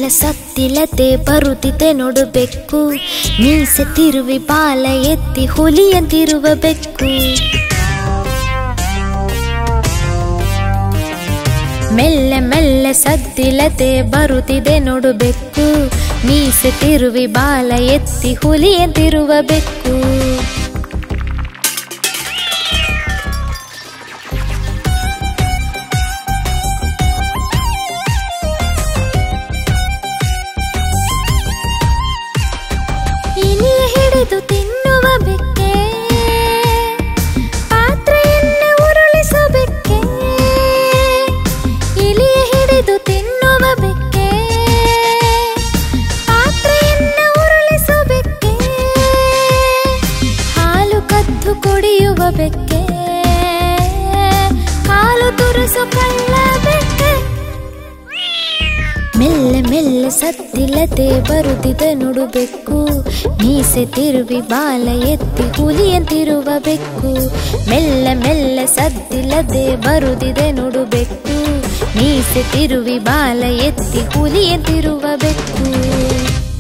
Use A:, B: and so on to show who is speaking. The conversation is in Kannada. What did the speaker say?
A: ಮೆಲ್ಲ ಸತ್ತಿಲತೆ ಬರುತ್ತಿದೆ ನೋಡು ಬೆಕ್ಕು ಮೀಸೆ ತಿರುವಿ ಬಾಲ ಎತ್ತಿ ಹುಲಿಯಂತಿರುವ ಬೆಕ್ಕು ಮೆಲ್ಲೆ ಮೆಲ್ಲೆ ಸದ್ದಿಲತೆ ಬರುತ್ತಿದೆ ನೋಡು ಬೆಕ್ಕು ಮೀಸೆ ತಿರುವಿ ಬಾಲ ಎತ್ತಿ ಹುಲಿಯಂತಿರುವ ಬೆಕ್ಕು ಇಲಿಯ ಹಿಡಿದು ತಿನ್ನುವ ಬೆಕ್ಕೆ ಪಾತ್ರೆಯನ್ನೇ ಉರುಳಿಸಬೇಕೆ ಇಲಿಯ ಹಿಡಿದು ತಿನ್ನುವ ಬೆಕ್ಕೆ ಪಾತ್ರೆಯನ್ನೇ ಉರುಳಿಸಬೇಕೆ ಹಾಲು ಕದ್ದು ಕುಡಿಯುವ ಬೆಕ್ಕೆ ಕಾಲು ತುರಿಸು ಕಳ್ಳ ಬೆಕ್ಕೆ ಮೆಲ್ಲೆ ಮೆಲ್ಲೆ ಸತ್ತಿಲ್ಲದೆ ಬರುತ್ತಿದೆ ನೋಡು ಬೆಕ್ಕು ಮೀಸೆ ತಿರುವಿ ಬಾಲ ಎತ್ತಿ ಹುಲಿಯಂತಿರುವ ಬೆಕ್ಕು ಮೆಲ್ಲೆ ಮೆಲ್ಲೆ ಸದ್ದಿಲ್ಲದೆ ಬರುತ್ತಿದೆ ನೋಡು ಬೆಕ್ಕು ಮೀಸೆ ತಿರುವಿ ಬಾಲ ಎತ್ತಿ ಹುಲಿಯಂತಿರುವ ಬೆಕ್ಕು